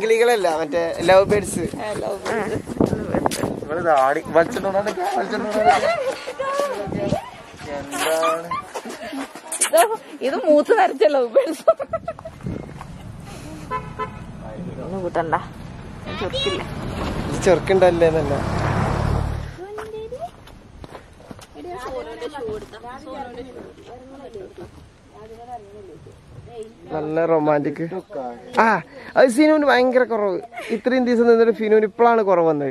കിളികളല്ല മറ്റേ love birds നിങ്ങളിത് ആടി വലിച്ചിട്ടുണ്ടോ എന്താണ് ഇത് മൂത്ത് നരച്ചല്ലോ ഒന്ന് കൂട്ടണ്ട ചൊക്കില്ല ചെറുക്കുണ്ടല്ലേ എന്നല്ല നല്ല റൊമാൻറ്റിക് ആ അത് ഫിനുവിന് ഭയങ്കര കുറവ് ഇത്രയും ദിവസം നിന്നിട്ട് ഫിനുവിന് ഇപ്പോഴാണ് കുറവ് വന്നത്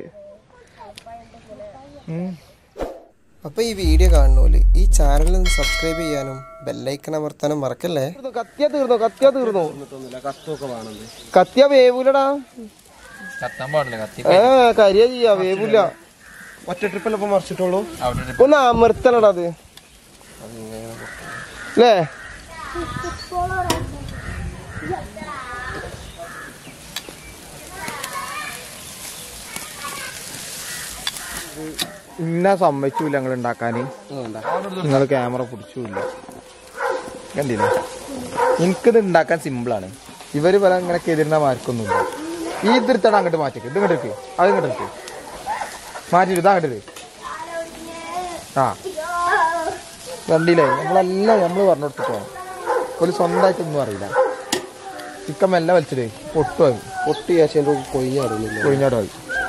അപ്പൊ ഈ വീഡിയോ കാണുന്നോല് ഈ ചാനൽ ഒന്ന് സബ്സ്ക്രൈബ് ചെയ്യാനും ബെല്ലൈക്കൺ അമർത്താനും മറക്കല്ലേ കത്തിയ തീർന്നോ കത്തിയ തീർന്നോ കത്തിയ വേവൂലടാ കത്താൻ പാടില്ല കത്തി ആ കരിയ ചെയ്യാ വേവൂല ഒറ്റ ട്രിപ്പല്ലേ ഇപ്പൊ മറിച്ചിട്ടുള്ളൂ അവിടെ ഒന്ന് അമർത്തണടാ അത് അല്ലേ ഇന്നെ സമ്മതിച്ചൂല ഞങ്ങൾ ഉണ്ടാക്കാന് നിങ്ങൾ ക്യാമറ പിടിച്ചില്ല കണ്ടില്ലേ എനിക്കിത് ഉണ്ടാക്കാൻ സിമ്പിളാണ് ഇവര് പല ഇങ്ങനെ എതിരുന്ന മാർക്കൊന്നുമില്ല ഈ ഇതിരുത്തട അങ്ങോട്ട് മാറ്റിക്ക് ഇത് ഇങ്ങോട്ട് എടുക്ക് അത് ഇങ്ങോട്ട് എടുക്ക് മാറ്റിട്ട് ഇതാ അങ്ങോട്ട് എടുക്ക്. ആ കണ്ടില്ലേ നമ്മളെല്ലാം നമ്മൾ പറഞ്ഞു കൊടുത്തിട്ട് പോകണം ഒരു സ്വന്തമായിട്ടൊന്നും അറിയില്ല ചിക്കൻ മെല്ലെ വലിച്ചിട്ട് പൊട്ടുമായി പൊട്ടി ആശയം കൊയ്യാറുന്നില്ല കൊഴിഞ്ഞോട്ടായി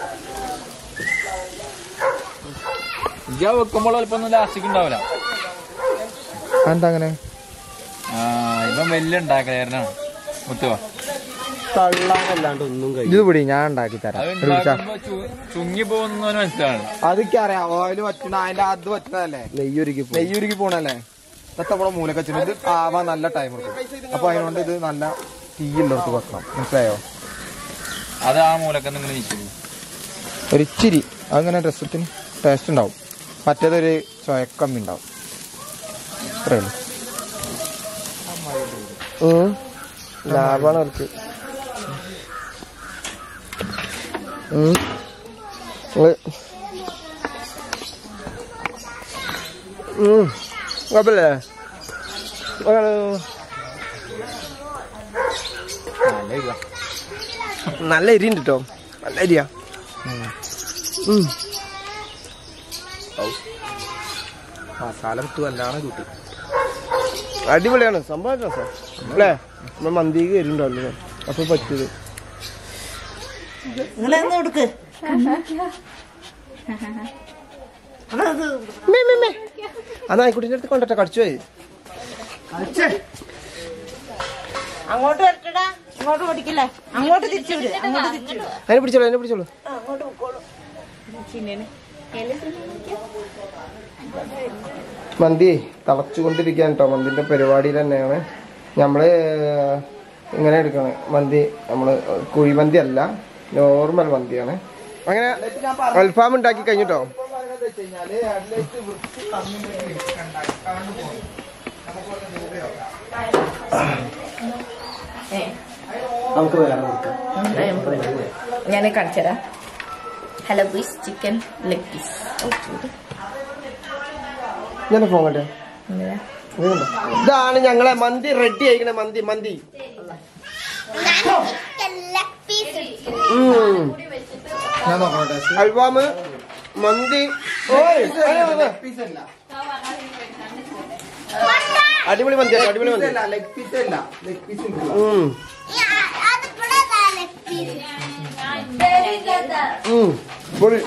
ഇജ്ജ വെക്കുമ്പോൾ ചിലപ്പോ ഒന്നും ലാസ്റ്റിക്ക് ഉണ്ടാവില്ല എന്താ അങ്ങനെ ആ ഇവൻ വലിയ ഉണ്ടാക്കലായിരുന്നാണ് മുത്തുവാ തള്ളാനല്ലാണ്ട് ഒന്നും കഴിയും ഇത് പിടി ഞാൻ ഉണ്ടാക്കി തരാം അത് ഇത് പിടിച്ചാ. ഉണ്ടാക്കുമ്പോ ചു- ചുങ്ങി പോകുന്നവന് മനസ്സിലാണ് അതൊക്കെ അറിയാം ഓയില് പറ്റണ അതിന്റെ അത് പറ്റണതല്ലേ നെയ്യൊരുക്കി നെയ്യുരുക്കി പോണല്ലേ ഇതൊക്കെ നമ്മളെ മൂലൊക്കെ വെച്ചിട്ട് ഇത് ആവാൻ നല്ല ടൈം എടുക്കും അപ്പൊ അതിനോണ്ട് ഇത് നല്ല തീയുള്ളടത്ത് വെക്കണം മനസ്സിലായോ അത് ആ മൂലക്ക നിങ്ങൾ നിൽക്കുന്നു ഒരു ഇച്ചിരി അങ്ങനെ രസത്തിന് ടേസ്റ്റ് ഉണ്ടാവും മറ്റേതൊരു ചൊയക്കമ്മി ഉണ്ടാവും അത്രയുള്ളൂ ലാഭാണ് അവർക്ക് ഉം. ഉം. ഉം. കുഴപ്പമില്ലേ അങ്ങനെ നല്ല എരിയുണ്ട് കേട്ടോ നല്ല എരിയാ ഉം. മസാല വിട്ട് വല്ലാണ് കൂട്ടി അടിപൊളിയാണ് സംഭവം രസം അല്ലേ നമ്മൾ മന്തിക്ക് എരിണ്ടാവില്ലേ അപ്പൊ പറ്റിയത് നിങ്ങളെന്ന് കൊടുക്ക് മേ, മേ, മേ. ആ നായ്ക്കുട്ടിന്റെ അടുത്ത് കൊണ്ടിട്ട് കടിച്ചു പോയി അങ്ങോട്ട് വരട്ടടാ ഇങ്ങോട്ട് ഓടിക്കില്ലേ അങ്ങോട്ട് തിരിച്ചു വിട് അങ്ങോട്ട് തിരിച്ചു വിട് അതിനെ പിടിച്ചോളൂ അതിനെ പിടിച്ചോളൂ അങ്ങോട്ട് പൊക്കോളൂ ചിന്നേനെ മന്തി തളച്ചുകൊണ്ടിരിക്കുകയാണ് കേട്ടോ മന്തിന്റെ പരിപാടിയിൽ തന്നെയാണ് നമ്മള് ഇങ്ങനെ എടുക്കണം മന്തി നമ്മള് കുഴിമന്തി അല്ല നോർമൽ മന്തിയാണ് അങ്ങനെ അൽഫാം ഉണ്ടാക്കി കഴിഞ്ഞിട്ടോ നമുക്ക് വേറെ കൊടുക്കാം ഞാൻ കാണിച്ചുതരാം ഹലോ ബീസ് ചിക്കൻ ലെഗ് പീസ് ഞാൻ ഫോൺ കണ്ടേ ഇതുണ്ടോ? ഇതാണ് ഞങ്ങളെ മന്തി റെഡി ആയിക്കണ മന്തി മന്തി ഉം. ഞാൻ നോക്കട്ടെ അൽഫാം മന്തി ഓയ്, അയ്യോ, അയ്യോ. അടിപൊളി മന്തി അടിപൊളി മന്തി ലെഗ് പീസ് അല്ല ലെഗ് പീസ് ഉം. ഉം. പൊളി.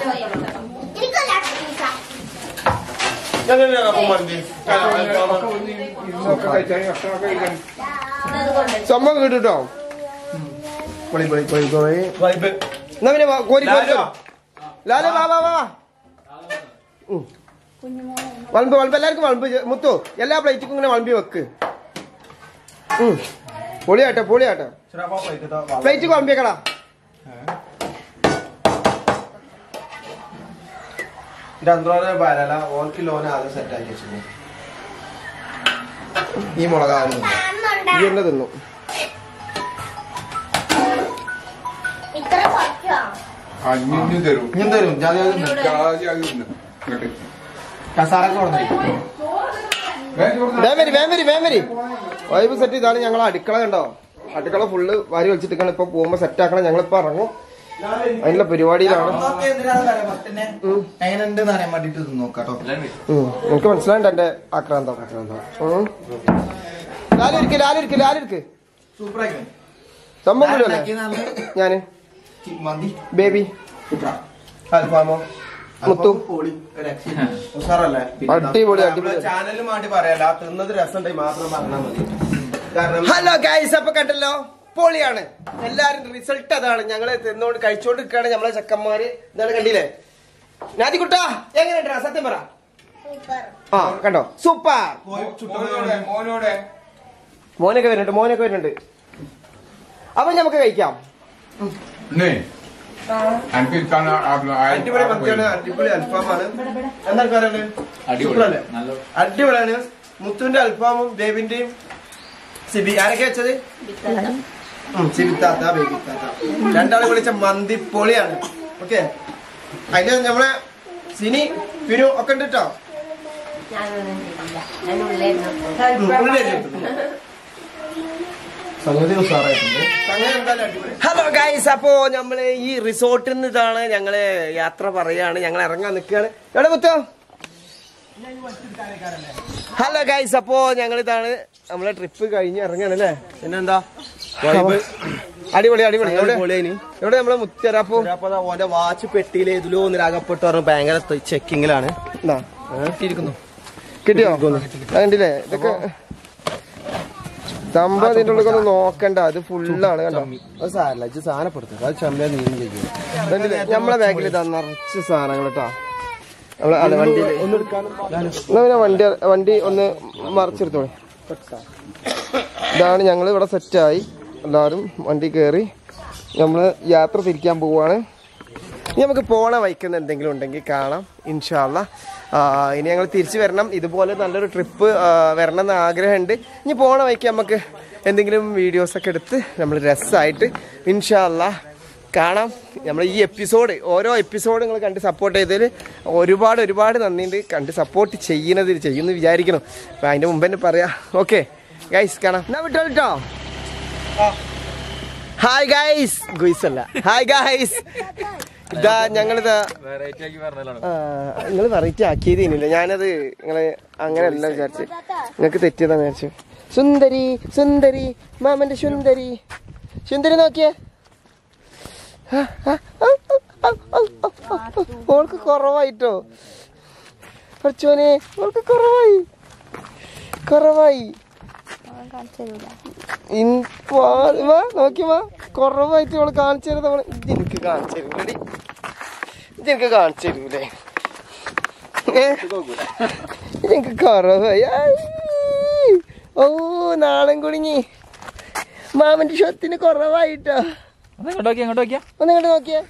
സംഭവം കേട്ടോ പൊളി പൊളി പൊളി പൊളി എന്നാ പിന്നെ വാ, കോരി കോരി ലാലെ വാ വാ വാ ഉം. വളമ്പ് വളമ്പ് എല്ലാവർക്കും വളമ്പ് ചെ- മുത്തു എല്ലാ പ്ലേറ്റിക്കും ഇങ്ങനെ വളമ്പി വെക്ക് ഉം. പൊളിയാട്ടെ പൊളിയാട്ടെ പ്ലേറ്റ് വളമ്പിയേക്കടാ രണ്ടോടെ വരല ഓൾക്ക് ലോൻ ആദ്യം സെറ്റ് ആക്കി വെച്ചു ഈ മുളക് ആദ്യം തിന്നു. ഈ എന്നെ തിന്നു അഞ്ഞു തരും ഇഞ്ഞും തരും ജാതി ജാതി തിന്നും. ജാതി ജാതി തിന്നും. ഇങ്ങോട്ട്. കസാരക്ക് കൊടുന്നേ വേമരി വേമരി വേമരി വൈബ് സെറ്റ് ഇതാണ് ഞങ്ങൾ അടുക്കള കണ്ടോ അടുക്കള ഫുള്ള് വാരി വലിച്ചിട്ട് ഇപ്പൊ പോകുമ്പോ സെറ്റ് ആക്കണം ഞങ്ങളിപ്പോ ഇറങ്ങും അതിനുള്ള പരിപാടിയിലാണ് ഉം. എങ്ങനെയുണ്ടെന്ന് അറിയാൻ വേണ്ടിട്ട് നോക്കാട്ടോ ഉം. എനിക്ക് മനസ്സിലായിണ്ട് എന്റെ ആക്രാന്തം ഉം. ലാലിരിക്ക് ലാലിരിക്ക് ലാലിരിക്ക് സൂപ്പറായിരിക്കും സംഭവം വീടല്ലേ ഞാന് മന്തി ബേബി അൽഫാമോ മുത്തു പൊളി ഉഷാറല്ലേ അടിപൊളി അടിപൊളി ചാനലിന് വേണ്ടി പറയാല തിന്നത് രസമുണ്ടെങ്കിൽ മാത്രം പറഞ്ഞാൽ മതി കാരണം ഹലോ ഗൈസ് അപ്പൊ കണ്ടല്ലോ പൊളിയാണ് എല്ലാരും റിസൾട്ട് അതാണ് ഞങ്ങള് തിന്നോണ്ട് കഴിച്ചോണ്ട് നിൽക്കുകയാണ് നമ്മളെ ചെക്കന്മാര് ഇതാണ് കണ്ടില്ലേ നാദിക്കുട്ടാ എങ്ങനെയുണ്ടാ സത്യം പറ ആ കണ്ടോ സൂപ്പർ മോനോടെ മോനോടെ മോനൊക്കെ വരുന്നുണ്ട് മോനൊക്കെ വരുന്നുണ്ട് അപ്പൊ നമുക്ക് കഴിക്കാം Nee. En ik kan er അടിപൊളി മത്തിയാണ് അടിപൊളി അൽഫാമാണ് എന്താണ് പറയുന്നത് അടിപൊളി സൂപ്പറല്ലേ? നല്ല അടിപൊളിയാണ് മുത്തുവിന്റെ അൽഫാമും ബേബിന്റെയും സിബി ആരൊക്കെ വെച്ചത് ഉം, സിബിത്താത്ത ബേബിത്താത്ത രണ്ടാളും വിളിച്ച മന്തി പൊളിയാണ് ഓക്കെ അതിന് നമ്മളെ സിനി ഫിനു ഒക്കെ ഉണ്ട് കേട്ടോ ഹലോ ഗൈസ് അപ്പോ നമ്മള് ഈ റിസോർട്ടിൽ നിന്ന് ഇതാണ് ഞങ്ങള് യാത്ര പറയാണ് ഞങ്ങൾ ഇറങ്ങാൻ നിൽക്കുകയാണ് എവിടെ മുത്തോ ഹലോ ഗൈസ് അപ്പോ ഞങ്ങൾ ഇതാണ് നമ്മളെ ട്രിപ്പ് കഴിഞ്ഞ് ഇറങ്ങാണ് അല്ലേ പിന്നെന്താ അടിപൊളി അടിപൊളി എവിടെ പൊളിയേനി എവിടെ നമ്മളെ മുത്തരാപ്പോ അപ്പൊ ഓന്റെ വാച്ച് പെട്ടിയിൽ ഇതിലോ ഒന്നിൽ അകപ്പെട്ടു പറഞ്ഞു ഭയങ്കര ചെക്കിങ്ങിലാണ് ഇരിക്കുന്നു കിട്ടിയോ കണ്ടില്ലേ ഇതൊക്കെ സംഭവം ഇതിന്റെ ഉള്ളിൽ ഒന്ന് നോക്കണ്ട അത് ഫുള്ളാണ് കണ്ടോ അത് സാരല്ല ഇത് സാധനപ്പെടുത്തും അത് ചമ്മ നീങ്ങും ചെയ്യും കണ്ടില്ലേ നമ്മളെ ബാഗിൽ ഇതാ നിറച്ച് സാധനങ്ങൾ കേട്ടോ നമ്മളെ അല്ല വണ്ടിയിൽ എന്നാ പിന്നെ വണ്ടി വണ്ടി ഒന്ന് മറിച്ചെടുത്തോളെ ഇതാണ് ഞങ്ങൾ ഇവിടെ സെറ്റായി എല്ലാവരും വണ്ടി കയറി നമ്മൾ യാത്ര തിരിക്കാൻ പോവാണ് ഇനി നമുക്ക് പോണ വൈക്കുന്ന എന്തെങ്കിലും ഉണ്ടെങ്കിൽ കാണാം ഇൻഷാല്ല ഇനി ഞങ്ങൾ തിരിച്ചു വരണം ഇതുപോലെ നല്ലൊരു ട്രിപ്പ് വരണം എന്ന് ആഗ്രഹമുണ്ട് ഇനി പോണ വൈക്ക് നമുക്ക് എന്തെങ്കിലും വീഡിയോസ് ഒക്കെ എടുത്ത് നമ്മൾ രസമായിട്ട് ഇൻഷാല്ല കാണാം നമ്മൾ ഈ എപ്പിസോഡ് ഓരോ എപ്പിസോഡ് നിങ്ങൾ കണ്ട് സപ്പോർട്ട് ചെയ്തതിൽ ഒരുപാട് ഒരുപാട് നന്ദിയുണ്ട് കണ്ട് സപ്പോർട്ട് ചെയ്യുന്നതിൽ ചെയ്യുമെന്ന് വിചാരിക്കണം അപ്പം അതിൻ്റെ മുമ്പ് തന്നെ പറയാം ഓക്കെ ഗൈസ് കാണാം എന്നാ വിട്ടോ കേട്ടോ ഹായ് ഗൈസ് ഗുയ്സ് അല്ല ഹായ് ഗൈസ് ഇതാ ഞങ്ങളിതാ വെറൈറ്റി ആക്കി പറഞ്ഞതാണ് നിങ്ങൾ വെറൈറ്റി ആക്കിയതിനില്ല ഞാനത് നിങ്ങളെ അങ്ങനെയല്ല വിചാരിച്ചു നിങ്ങൾക്ക് തെറ്റിയതാന്ന് വിചാരിച്ചു സുന്ദരി സുന്ദരി മാമന്റെ സുന്ദരി സുന്ദരി നോക്കിയേ ആ, ആ, ആ, ആ, ആ, ആ, ആ, ആ. ഓൾക്ക് കുറവായിട്ടോ പഠിച്ചോനെ ഓൾക്ക് കുറവായി കുറവായി ഇൻ- വാ- വാ, നോക്കി വാ കുറവായിട്ട് അവള് കാണിച്ചു തരുന്നത് അവള് ഇത് എനിക്ക് കാണിച്ചു തരും റെഡി ഇത് എനിക്ക് കാണിച്ചു തരൂലേ ഏ? ഇത് എനിക്ക് കുറവായി ആയി. ഓ നാളെ കുടുങ്ങി മാമന്റെ ഷൊത്തിന് കുറവായിട്ടോ ഒന്ന് ഇങ്ങോട്ട് നോക്കിയാ ഇങ്ങോട്ട് നോക്കിയാ ഒന്ന് ഇങ്ങോട്ട് നോക്കിയേ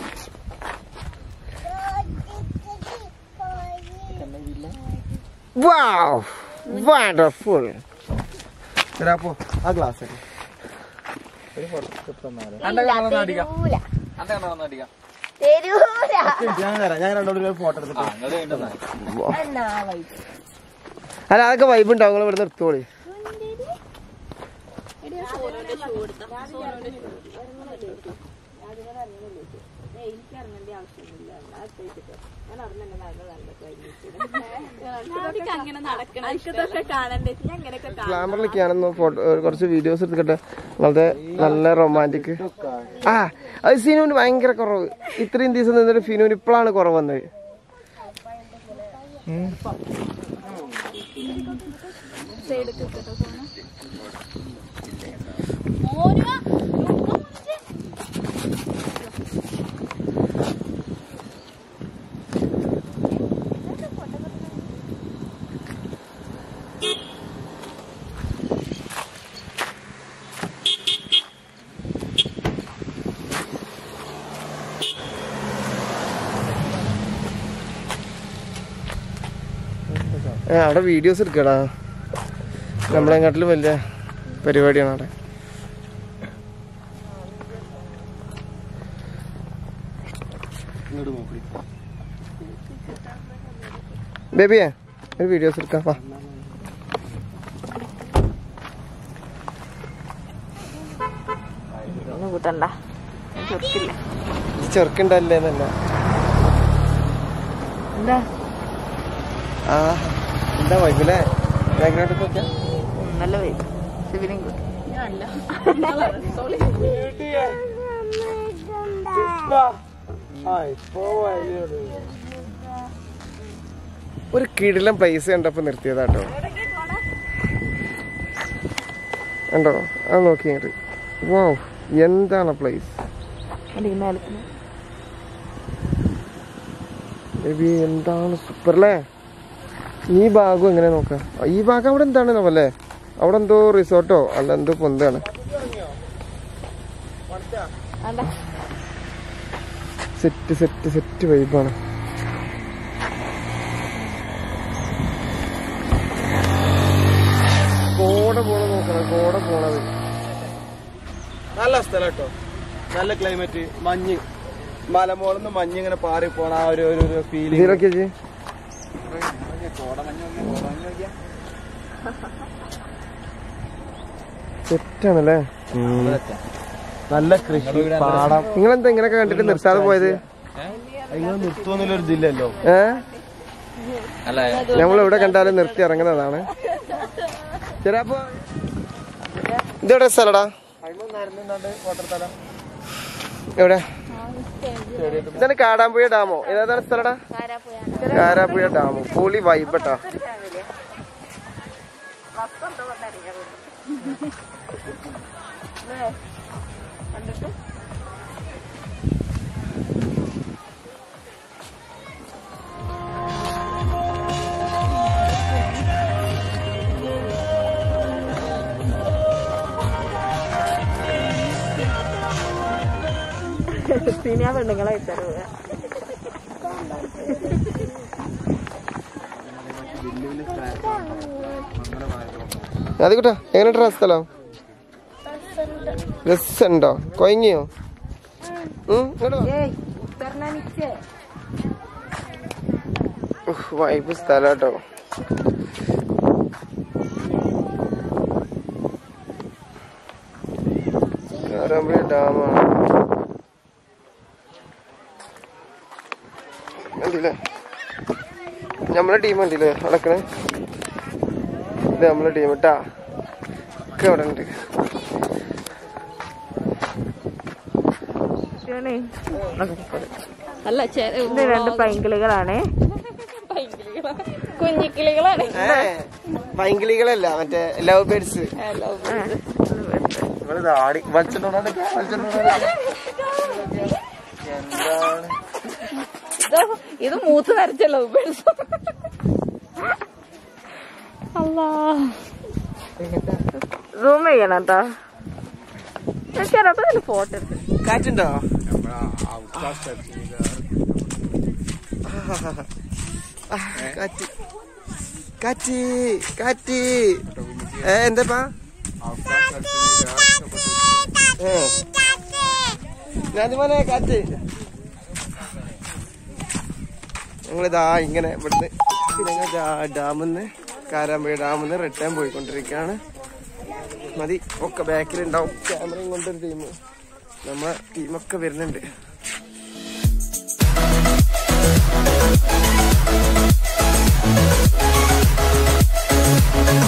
വാവ് വണ്ടർഫുൾ അപ്പോ ആ ഗ്ലാസ് അന്റെ കാണാൻ അടിക്കാം അന്റെ കാണാൻ അടിക്കാം തരൂല ഞാൻ തരാം ഞാൻ രണ്ടോട് ഫോട്ടോ എടുത്തിട്ട് ആ ഇങ്ങോട്ട് കഴിഞ്ഞാ അല്ല അതൊക്കെ വൈബ് ഉണ്ടാവും നിങ്ങൾ ഇവിടെ നിർത്തോളി അങ്ങനെ നടക്കണം എനിക്കിതൊക്കെ കാണണ്ടേ ഞാൻ ഇങ്ങനെയൊക്കെ ഗ്ലാമറിലൊക്കെയാണെന്ന് ഫോട്ടോ കുറച്ച് വീഡിയോസ് എടുത്തിട്ട് വളരെ നല്ല റൊമാൻറ്റിക് ആ അത് ഫിനുവിന് ഭയങ്കര കുറവ് ഇത്രയും ദിവസം നിന്നിട്ട് ഫിനുവിന് ഇപ്പോഴാണ് കുറവ് വന്നത് മോനുവാ ഏ, അവിടെ വീഡിയോസ് എടുക്കടാ നമ്മളെങ്ങാട്ടിലും വലിയ പരിപാടിയാണ് അവിടെ ബേബിയെ ഒരു വീഡിയോസ് എടുക്കാം വാ കൂട്ടണ്ട ചൊക്കില്ല ചെറുക്കുണ്ടല്ലേ എന്നല്ല എന്താ ആ എന്താ വൈബിലെ ബാക്ക്ഗ്രൗണ്ട് നല്ല വരും സിവിനും കൂട്ടി ഒരു കിടിലം പ്ലേസ് കണ്ടപ്പോ നിർത്തിയതാട്ടോ കണ്ടോ അത് നോക്കി വോ എന്താണ് പ്ലേസ് ബേബി എന്താണ് സൂപ്പർ അല്ലേ ഈ ഭാഗം എങ്ങനെ നോക്കാം ഈ ഭാഗം അവിടെ എന്താണ് അല്ലേ അവിടെ എന്തോ റിസോർട്ടോ അല്ല എന്തോ പൊന്താണ് സെറ്റ് സെറ്റ് സെറ്റ് വൈബാണ് കോട പോണ നോക്കണം കോട പോണത് നല്ല സ്ഥലം കേട്ടോ നല്ല ക്ലൈമറ്റ് മഞ്ഞ് മലമോളിന്ന് മഞ്ഞ് ഇങ്ങനെ പാറി പോണ ആ ഒരു ഒരു ഫീലിംഗ് ഇതിലൊക്കെ ചേച്ചി സെറ്റാണല്ലേ നല്ല കൃഷി പാടം നിങ്ങളെന്താ ഇങ്ങനെയൊക്കെ കണ്ടിട്ട് നിർത്താതെ പോയത് നിങ്ങൾ നിർത്തുമെന്നുള്ളൊരു ഇതില്ലല്ലോ ഏ അല്ല നമ്മൾ എവിടെ കണ്ടാലും നിർത്തി ഇറങ്ങുന്നതാണ് ചിലപ്പോ ഇതെവിടെ സ്ഥലടാ എവിടെ ഇതാണ് കാടാമ്പുഴ ഡാമോ ഏതാണ് സ്ഥലടാ കാരാപ്പുഴ ഡാമോ പൊളി വൈബട്ടാ സിനിമ പെണ്ണുങ്ങളെ തരുക അത് കിട്ടാ എങ്ങനെ സ്ഥലം രസമുണ്ടോ കൊയങ്ങിയോ ഉം, ഇങ്ങോട്ട് വാ. ഉഫ്, വൈബ് സ്ഥലം കേട്ടോ കാരാമ്പുഴ ഡാമാണ് കണ്ടില്ലേ നമ്മളെ ടീം കണ്ടില്ലേ നടക്കണേ ഇത് നമ്മളെ ടീം കേട്ടാ ഒക്കെ അവിടെ ഉണ്ട് അല്ല ഇത് രണ്ട് പൈങ്കിളികളാണ് കുഞ്ഞിക്കിളികളാണ് പൈങ്കിളികളല്ല മറ്റേ ലവ് ബേർഡ്സ് ആടി വലിച്ചിട്ടുണ്ടോ എന്താണ് ഇതോ ഇത് മൂത്ത് നരച്ചല്ലോ അല്ലാ സൂം ചെയ്യണം കേട്ടോ ചെറുപ്പം തന്നെ ഫോട്ടോ എടുത്ത് കാറ്റുണ്ടോ ആ, കാറ്റ് കാറ്റ് കാറ്റ് ഏ എന്താപ്പാ ഏ ഞാനുമോനെ കാറ്റ് ഞങ്ങളിതാ ഇങ്ങനെ ഇവിടുന്ന് ഞങ്ങൾ ഡാമിന്ന് കാരാമ്പുഴ ഡാമിന്ന് റിട്ടേൺ പോയിക്കൊണ്ടിരിക്കുകയാണ് മതി ഒക്കെ ബാക്കിലുണ്ടാവും ക്യാമറയും കൊണ്ടൊരു ടീം നമ്മളെ ടീമൊക്കെ വരുന്നുണ്ട് Thank